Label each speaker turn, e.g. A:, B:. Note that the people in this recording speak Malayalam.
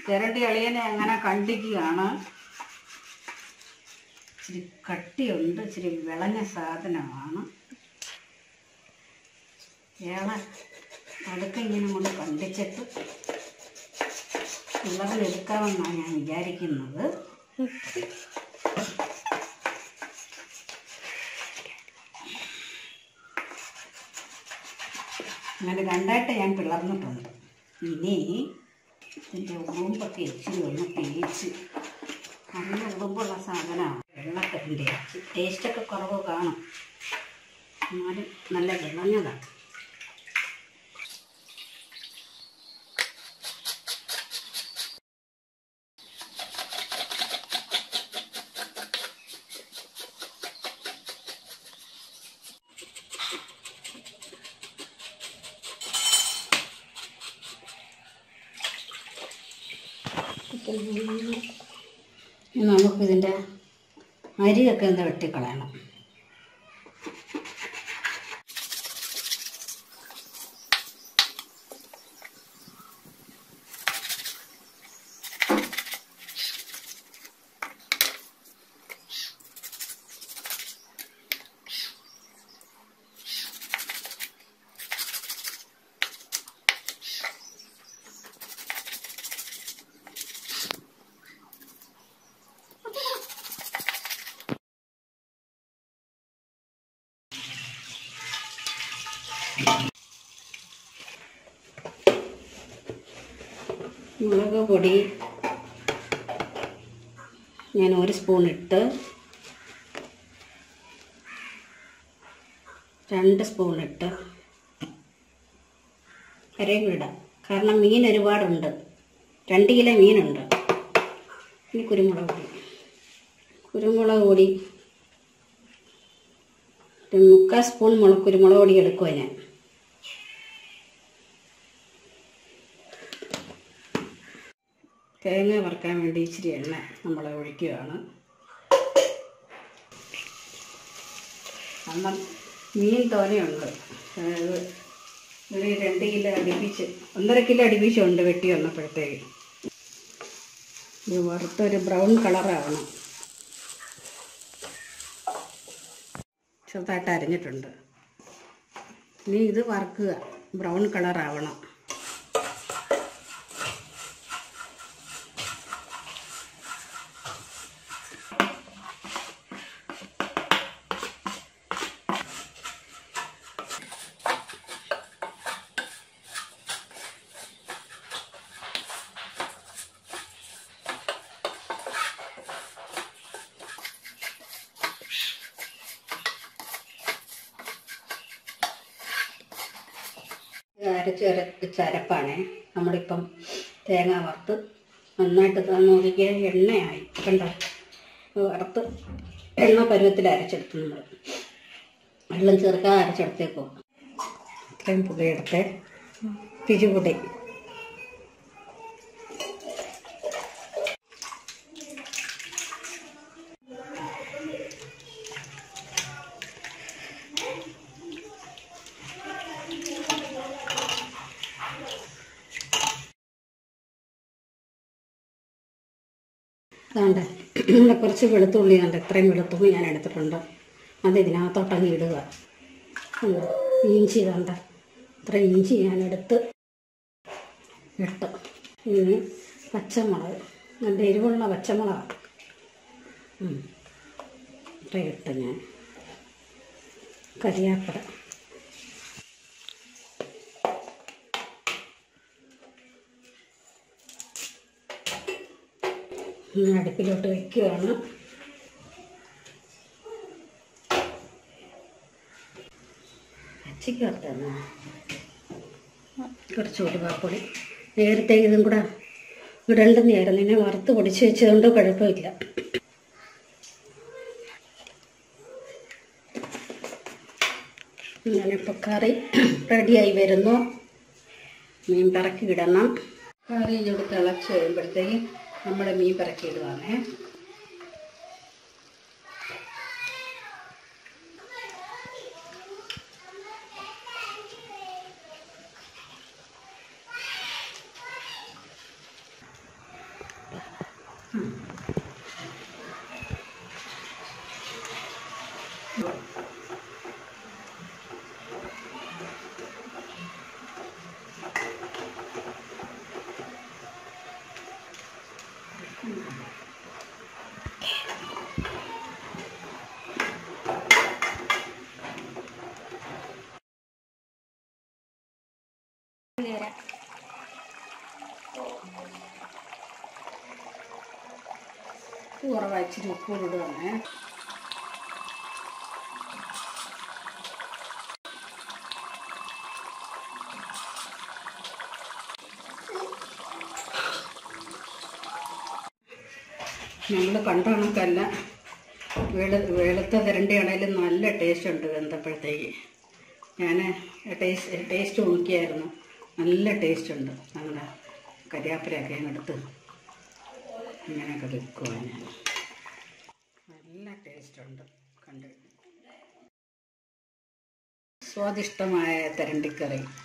A: ചിരട്ടി അളിയനെ അങ്ങനെ കണ്ടിക്കുകയാണ് ഇച്ചിരി കട്ടിയുണ്ട് ഇച്ചിരി വിളഞ്ഞ സാധനമാണ് ഏളെ പതുക്കെ ഇങ്ങനെ കൊണ്ട് കണ്ടിച്ചിട്ട് പിള്ളേരെടുക്കാമെന്നാണ് ഞാൻ വിചാരിക്കുന്നത് അങ്ങനെ രണ്ടായിട്ട് ഞാൻ പിളർന്നിട്ടുണ്ട് ഇനി ഇതിൻ്റെ ഉറുമ്പൊക്കെ ഇച്ചിരി ഒന്ന് തേച്ച് നല്ല ഉറുമ്പുള്ള സാധനമാണ് വെള്ളത്തിൻ്റെ ടേസ്റ്റൊക്കെ കുറവ് കാണും എന്നാലും നല്ല വിളഞ്ഞതാണ് ഇനി നമുക്കിതിൻ്റെ അരിയൊക്കെ എന്താ വെട്ടിക്കളയണം മുളക് പൊടി ഞാൻ ഒരു സ്പൂൺ ഇട്ട് രണ്ട് സ്പൂൺ ഇട്ട് അരയും കൂടെ ഇടാം കാരണം മീൻ ഒരുപാടുണ്ട് രണ്ട് കിലോ മീനുണ്ട് ഇനി കുരുമുളക് പൊടി കുരുമുളക് പൊടി ഒരു മുക്കാൽ സ്പൂൺ മുളക് കുരുമുളക് പൊടി എടുക്കുക ഞാൻ തേങ്ങ വറുക്കാൻ വേണ്ടി ഇച്ചിരി എണ്ണ നമ്മൾ ഒഴിക്കുകയാണ് കാരണം മീൻ തോനെയുണ്ട് അതായത് ഒരു രണ്ട് കിലോ അടുപ്പിച്ച് ഒന്നര കിലോ അടുപ്പിച്ചുണ്ട് വെട്ടി വന്നപ്പോഴത്തേക്ക് ഇത് വറുത്തൊരു ബ്രൗൺ കളറാവണം ചെറുതായിട്ട് അരിഞ്ഞിട്ടുണ്ട് ഇനി ഇത് വറുക്കുക ബ്രൗൺ കളറാവണം ഇത് അരച്ച് അരച്ച് അരപ്പാണേ നമ്മളിപ്പം തേങ്ങ വറുത്ത് നന്നായിട്ട് നോക്കിയ എണ്ണയായി കണ്ടോ ഇത് വറുത്ത് എണ്ണ പരുവത്തിൽ അരച്ചെടുത്തു നമ്മൾ വെള്ളം ചേർക്കാതെ അരച്ചെടുത്തേക്കോ ഇത്രയും പുളിയെടുത്ത് പിരിപുടി അതുകൊണ്ട് ഇവിടെ കുറച്ച് വെളുത്തുള്ളി ഉണ്ട് ഇത്രയും വെളുത്തുള്ളി ഞാൻ എടുത്തിട്ടുണ്ട് അത് ഇതിനകത്തോട്ടങ്ങ് ഇടുക ഉം. ഇഞ്ചി കണ്ട ഇത്ര ഇഞ്ചി ഞാൻ എടുത്ത് ഇട്ട് ഇനി പച്ചമുളക് നല്ല എരിവുള്ള പച്ചമുളക് ഉം. ഇത്ര ഇട്ട് ഞാൻ കരിയാപ്പട ഇനി അടുപ്പിലോട്ട് വയ്ക്കുകയാണ് പച്ചക്കറുത്തന്നെ കുറച്ച് ഉലുവാപ്പൊടി നേരത്തെ ഇതും കൂടെ ഇടണ്ടെന്നായിരുന്നു ഇങ്ങനെ വറുത്ത് പൊടിച്ച് വെച്ചതുകൊണ്ട് കുഴപ്പമില്ല ഞാനിപ്പോൾ കറി റെഡിയായി വരുന്നു മീൻ പിറക്കി ഇടണം കറി ഇങ്ങോട്ട് തിളച്ച് വരുമ്പോഴത്തേക്ക് നമ്മുടെ മീൻ പിറക്കി ഇടുവാണേ കുറവാ ഇച്ചിരി ഉപ്പ് ഇടുവാണേ നമ്മൾ കണ്ട കണക്കല്ല വെളു വെളുത്ത തിരണ്ടിയാണേലും നല്ല ടേസ്റ്റ് ഉണ്ട് വെന്തപ്പോഴത്തേക്ക് ഞാൻ ടേസ്റ്റ് ടേസ്റ്റ് നോക്കിയായിരുന്നു നല്ല ടേസ്റ്റ് ഉണ്ട് നമ്മുടെ കരിയാപ്പിലയൊക്കെ എടുത്ത് ഇങ്ങനെയൊക്കെ വെക്കുക ഞാൻ നല്ല ടേസ്റ്റ് ഉണ്ട് കണ്ട് സ്വാദിഷ്ടമായ തിരണ്ടിക്കറി